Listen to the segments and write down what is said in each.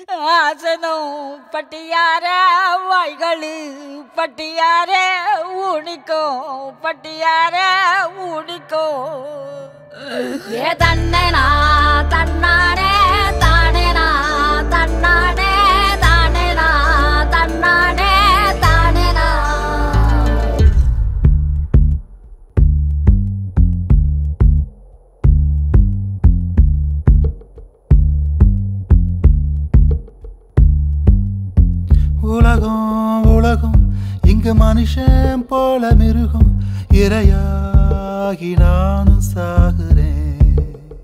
ஆசனம் பட்டியார வாய்களு பட்டியார ஊனிக்கோ பட்டியார ஊனிக்கோ ஏ தன்னனா தன்னானே தானேனா தன்னானே தானேனா தன்னானே தானேனா உலகம் உலகம் இங்கு மனுஷன் போல மிருகம் இரையாகி நானும் சாகுறேன்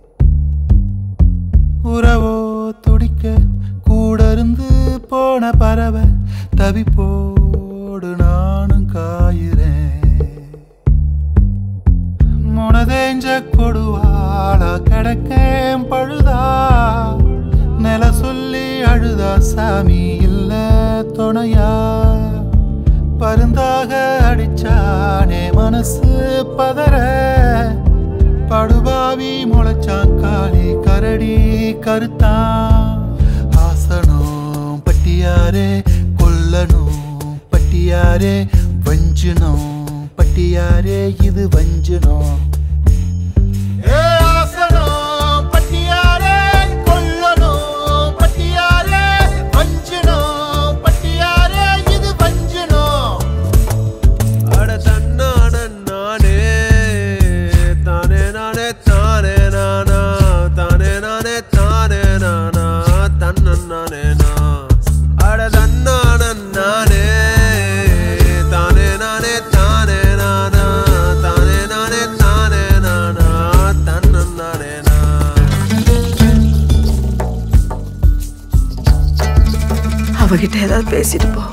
உறவோ துடிக்க கூட இருந்து போன பறவை தவிப்போடு நானும் காயுறேன் முனதேஞ்ச கொடுவாளா கிடக்கேன் பழுதா நில சொல்லி அழுதா சாமி இல்ல துணையா பருந்தாக அடிச்சானே மனசு பதற படுபாவி முளைச்சான் காளி கரடி கருத்தான் ஆசனம் பட்டியாரே கொல்லணும் பட்டியாரே வஞ்சினம் பட்டியாரே இது வஞ்சினம் ஏ ஆசனம் பட்டியாரே கொல்லணும் பட்டியாரே வஞ்சினம் பட்டியாரே இது வஞ்சினம் அட தன்னான நானே தானே நானே தானே நானா தானே நானே தானே நானா தன்னன் நானே நா அட தன்னான நானே தானே நானே தானே நானா தானே நானே தானே நானா தன்னன் நானே நா அவகிட்ட ஏதாவது பேசிட்டு போ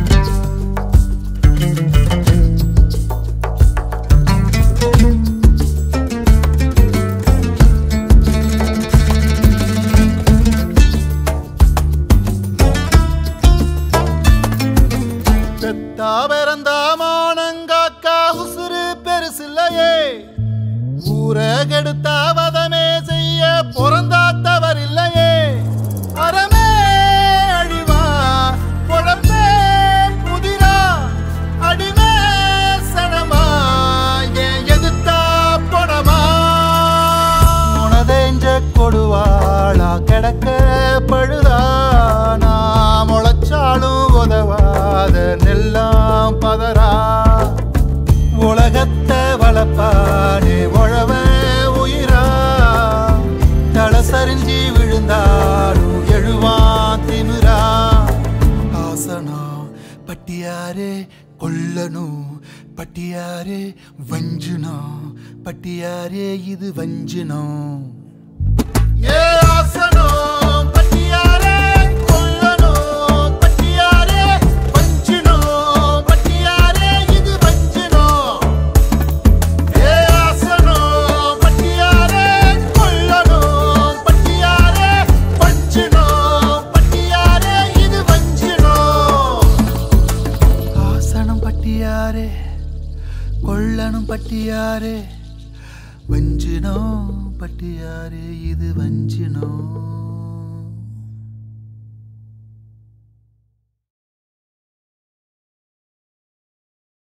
பெத்தா பிறந்தா மானங்காக்கா உசுறு பெருசில்லையே ஊர கெடுத்தா வதமே செய்ய பிறந்தா தவறில்லையே அறமே அழிவா பொழப்பே புதிரா அடிமே சனமா ஏன் எதிர்த்தா பொணமா முனதேஞ்ச கொடுவாளா கிடக்க பழுதா நான் முளைச்சாலும் உதவாத நெல்லாம் பதறா உலகத்தை வளப்பானே உழவ உயிரா தலை சரிஞ்சி விழுந்தாலும் எழுவான் திமிரா ஆசனம் பட்டியாரே கொல்லணும் பட்டியாரே வஞ்சினம் பட்டியாரே இது வஞ்சினம் ஏ ஆசனம் பட்டியாரே கொல்லணும் பட்டியாரே வஞ்சினம் பட்டியாரே இது வஞ்சினம் ஏ ஆசனம் பட்டியாரே கொல்லணும் பட்டியாரே வஞ்சினம் பட்டியாரே இது வஞ்சினம் ஆசனம் பட்டியாரே கொல்லணும் பட்டியாரே வஞ்சினோ பட்டியாரே இது வஞ்சினோ